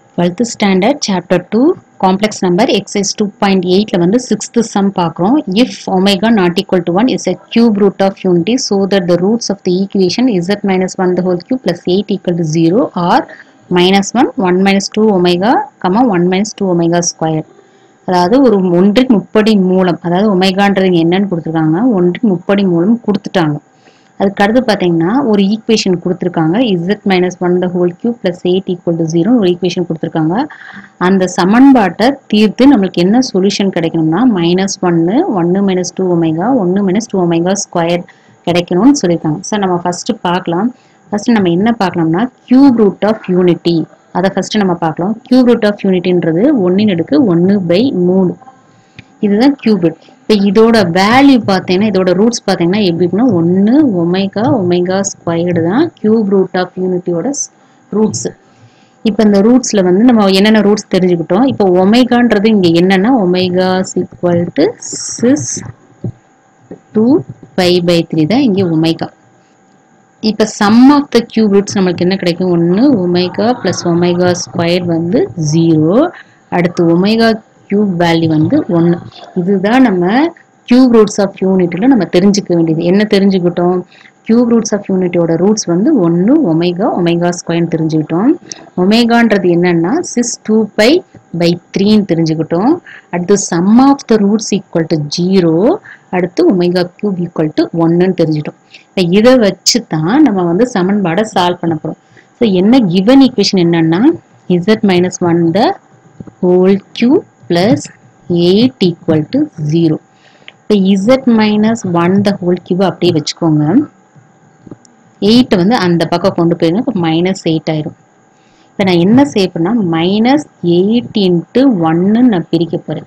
twelfth standard chapter two complex number exercise two point எயிட்டில் வந்து sixth sum பார்க்குறோம் if omega not equal to one is a cube root of unity so that the roots of the equation Z minus one the whole cube plus eight equal to zero are minus one one minus two omega comma one minus two omega square அதாவது ஒரு ஒன்றின் முப்படி மூலம் அதாவது ஒமேகான்றது இங்க என்னன்னு கொடுத்துருக்காங்க ஒன்றின் முப்படி மூலம் கொடுத்துட்டாங்க அதுக்கு அடுத்து பார்த்தீங்கன்னா ஒரு ஈக்குவேஷன் கொடுத்துருக்காங்க Z minus one the whole cube plus eight equal to zero ஒரு ஈக்குவேஷன் கொடுத்துருக்காங்க அந்த சமன்பாட்டை தீர்த்து நம்மளுக்கு என்ன சொல்யூஷன் கிடைக்கணும்னா மைனஸ் ஒன்று ஒன்று மைனஸ் டூ ஒமேகா ஒன்று மைனஸ் டூ ஒமேகா ஸ்கொயர் கிடைக்கணும்னு சொல்லியிருக்காங்க சார் நம்ம ஃபர்ஸ்ட் பார்க்கலாம் ஃபர்ஸ்ட் நம்ம என்ன பார்க்கலாம்னா கியூப் ரூட் ஆஃப் யூனிட்டி அதை ஃபர்ஸ்ட் நம்ம பார்க்கலாம் கியூப் ரூட் ஆஃப் யூனிட்டின்றது ஒன்றின் அடுக்கு ஒன்று பை மூணு இதுதான் கியூபிட் இப்போ இதோட வேல்யூ பார்த்தீங்கன்னா இதோட ரூட்ஸ் பார்த்தீங்கன்னா எப்படி இருக்குன்னா ஒன்று ஒமேகா ஒமேகா ஸ்கொயர்டு தான் கியூப் ரூட் ஆஃப் யூனிட்டியோட ரூட்ஸ் இப்போ இந்த ரூட்ஸில் வந்து நம்ம என்னென்ன ரூட்ஸ் தெரிஞ்சுக்கிட்டோம் இப்போ ஒமேகான்றது இங்கே என்னென்னா omega equal to cis two pi by three தான் இங்கே ஒமேகா இப்போ sum of the cube roots நம்மளுக்கு என்ன கிடைக்கும் ஒன்று ஒமேகா ப்ளஸ் ஒமேகா ஸ்கொயர் வந்து ஜீரோ அடுத்து ஒமேகா கியூப் வேல்யூ வந்து ஒன்று இதுதான் நம்ம கியூப் ரூட்ஸ் ஆஃப் யூனிட்டில் நம்ம தெரிஞ்சுக்க வேண்டியது என்ன தெரிஞ்சுக்கிட்டோம் கியூப் ரூட்ஸ் ஆஃப் யூனிட்டியோட ரூட்ஸ் வந்து ஒன்று ஒமேகா ஒமேகா ஸ்கொயர்னு தெரிஞ்சுக்கிட்டோம் ஒமேகான்றது என்னன்னா சிஸ் டூ பை பை த்ரீன்னு தெரிஞ்சுக்கிட்டோம் அடுத்து sum of the roots equal to zero அடுத்து ஒமேகா கியூப் ஈக்குவல் டு ஒன்னுன்னு தெரிஞ்சுட்டோம் இப்போ இதை வச்சு தான் நம்ம வந்து சமன்பாடை சால்வ் பண்ண போகிறோம் ஸோ என்ன கிவன் ஈக்குவேஷன் என்னன்னா Z minus one the whole cube plus eight equal to zero இப்போ Z minus one the whole cube அப்படியே வச்சுக்கோங்க எயிட்டை வந்து அந்த பக்கம் கொண்டு போயிருங்க இப்போ மைனஸ் எயிட் ஆயிரும் இப்போ நான் என்ன செய்ய போறேன்னா மைனஸ் எயிட் இன்ட்டு ஒன்னு நான் பிரிக்க போகிறேன்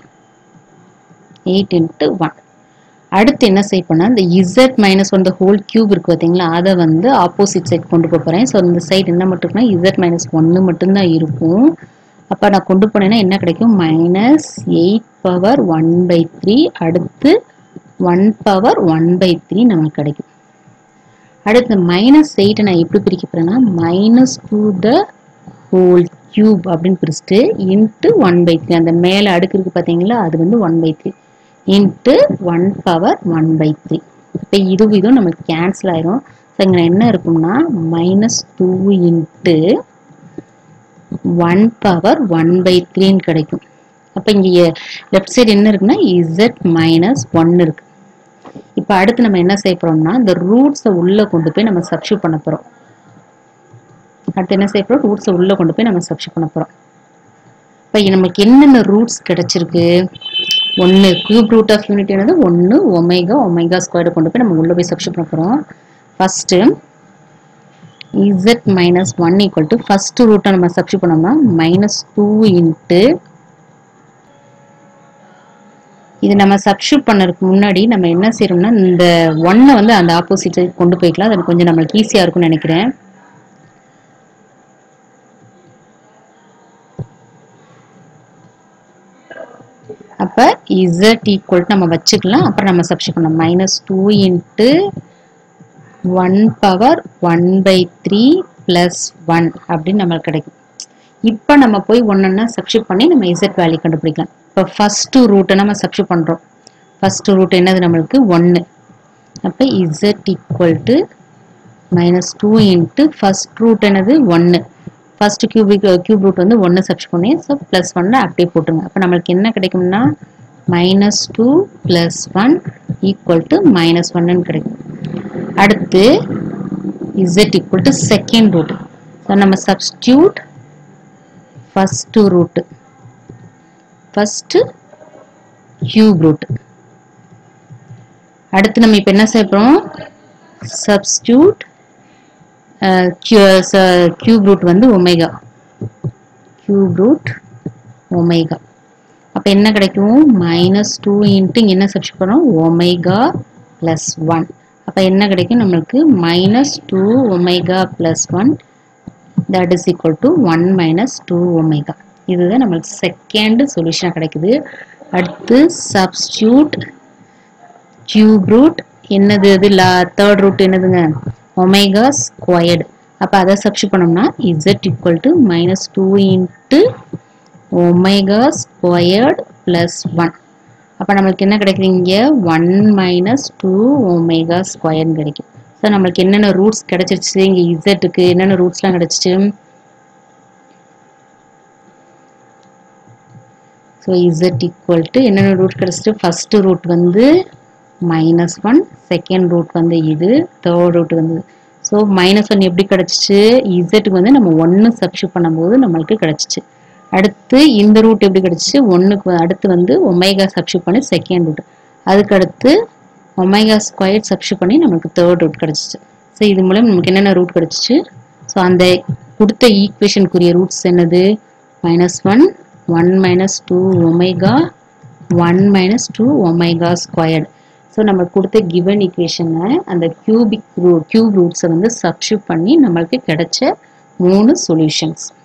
எயிட் இன்ட்டு ஒன் அடுத்து என்ன செய்ய போனால் இந்த Z minus one the whole cube இருக்கு பார்த்தீங்களா அதை வந்து ஆப்போசிட் சைட் கொண்டு போக போகிறேன் ஸோ இந்த சைடு என்ன மட்டும் இருக்குன்னா இசட் மைனஸ் ஒன்று மட்டும்தான் இருக்கும் அப்போ நான் கொண்டு போனேன்னா என்ன கிடைக்கும் minus eight power one by three அடுத்து one power one by three நமக்கு கிடைக்கும் அடுத்து மைனஸ் எயிட்டை நான் எப்படி பிரிக்க போகிறேன்னா minus two the whole cube அப்படின்னு பிரிச்சுட்டு இன்ட்டு ஒன் பை த்ரீ அந்த மேலே அடுக்கு இருக்குது பார்த்தீங்களா அது வந்து one by three into one power one by three இப்போ இதுவும் இதுவும் நமக்கு கேன்சல் ஆயிரும் ஸோ இங்கே என்ன இருக்கும்னா minus two into one power one by த்ரீன்னு கிடைக்கும் அப்போ இங்கே லெஃப்ட் சைடு என்ன இருக்குன்னா இசட் மைனஸ் ஒன் இருக்கு இப்போ அடுத்து நம்ம என்ன செய்ய போறோம்னா இந்த ரூட்ஸை உள்ளே கொண்டு போய் நம்ம சப்ஸ்டியூட் பண்ண போகிறோம் அடுத்து என்ன செய்ய போகிறோம் ரூட்ஸை உள்ளே கொண்டு போய் நம்ம சப்ஸ்டியூட் பண்ண போகிறோம் இப்போ நமக்கு என்னென்ன ரூட்ஸ் கிடைச்சிருக்கு ஒன்று கியூப் ரூட் ஆஃப் யூனிட் என்னது ஒன்று ஒமேகா ஒமேகா ஸ்கொயர்டு கொண்டு போய் நம்ம உள்ளே போய் சப்ஸ்டியூட் பண்ண போகிறோம் first z minus one equal to first ரூட்டை நம்ம சப்ஸ்டியூட் பண்ணோம்னா மைனஸ் டூ இன்ட்டு இது நம்ம சப்ஸ்டியூட் பண்ணதுக்கு முன்னாடி நம்ம என்ன செய்யறோம்னா இந்த ஒன்னை வந்து அந்த ஆப்போசிட் சைட் கொண்டு போய்க்கலாம் அது கொஞ்சம் நம்மளுக்கு ஈஸியாக இருக்கும்னு நினைக்கிறேன் அப்போ இசட் ஈக்குவல் நம்ம வச்சுக்கலாம் அப்புறம் நம்ம சப்ஸ்டியூட் பண்ணலாம் minus two into one power one by three plus one அப்படின்னு நம்மளுக்கு கிடைக்கும் இப்போ நம்ம போய் ஒன்றுன்னா சப்ஸ்டியூட் பண்ணி நம்ம இசட் வேல்யூ கண்டுபிடிக்கலாம் இப்போ ஃபஸ்ட்டு ரூட்டை நம்ம சப்ஸ்டியூட் பண்ணுறோம் ஃபஸ்ட்டு ரூட் என்னது நம்மளுக்கு ஒன்று அப்போ z equal to minus two into first root என்னது ஒன்று ஃபஸ்ட்டு கியூபிக் கியூப் ரூட் வந்து ஒன்று சப்ஸ்டியூட் பண்ணி ஸோ ப்ளஸ் ஒன்னை அப்படியே போட்டுருங்க அப்போ நம்மளுக்கு என்ன கிடைக்கும்னா minus two plus one equal to minus ஒன்னு கிடைக்கும் அடுத்து z equal to second root so நம்ம substitute first root first cube root அடுத்து நம்ம இப்போ என்ன செய்யப்போம் சப்ஸ்டியூட் கியூப் ரூட் வந்து ஒமேகா கியூப் ரூட் ஒமேகா அப்போ என்ன கிடைக்கும் மைனஸ் டூ இன்ட்டு இங்கே என்ன சப்ஸ்டியூட் பண்ணோம் ஒமேகா ப்ளஸ் ஒன் அப்போ என்ன கிடைக்கும் நம்மளுக்கு minus two omega plus one that is equal to one minus two omega இதுதான் நம்மளுக்கு செகண்ட் சொல்யூஷனாக கிடைக்குது அடுத்து சப்ஸ்டியூட் கியூப் ரூட் என்னது இது லா தேர்ட் ரூட் என்னதுங்க ஒமேகா ஸ்கொயர்டு அப்போ அதை சப்ஸ்டியூட் பண்ணோம்னா z equal to minus two into omega squared plus one அப்போ நம்மளுக்கு என்ன கிடைக்குது இங்கே ஒன் மைனஸ் டூ ஒமேகா ஸ்கொயர்னு கிடைக்கும் ஸோ நம்மளுக்கு என்னென்ன ரூட்ஸ் கிடைச்சிருச்சு இங்கே இசட்டுக்கு என்னென்ன ரூட்ஸ்லாம் கிடைச்சிச்சு ஸோ இசட் ஈக்குவல் டு என்னென்ன ரூட் கிடச்சிட்டு ஃபஸ்ட்டு ரூட் வந்து மைனஸ் ஒன் செகண்ட் ரூட் வந்து இது தேர்ட் ரூட் வந்து ஸோ மைனஸ் ஒன் எப்படி கிடச்சிச்சு இசட்டுக்கு வந்து நம்ம ஒன்று சப்ஸ்டியூட் பண்ணும்போது நம்மளுக்கு கிடச்சிச்சு அடுத்து இந்த ரூட் எப்படி கிடச்சிச்சு ஒன்றுக்கு அடுத்து வந்து ஒமேகா சப்ஸ்டியூட் பண்ணி செகண்ட் ரூட் அதுக்கு அடுத்து ஒமேகா ஸ்கொயர் சப்ஸ்டியூட் பண்ணி நமக்கு தேர்ட் ரூட் கிடச்சிச்சு ஸோ இது மூலம் நமக்கு என்னென்ன ரூட் கிடச்சிச்சு ஸோ அந்த கொடுத்த ஈக்குவேஷனுக்குரிய ரூட்ஸ் என்னது minus one one minus two omega one minus two omega squared so நம்ம கொடுத்த கிவன் ஈக்குவேஷனை அந்த கியூபிக் ரூ கியூப் ரூட்ஸை வந்து சப்ஸ்டியூட் பண்ணி நம்மளுக்கு கிடைச்ச மூணு சொல்யூஷன்ஸ்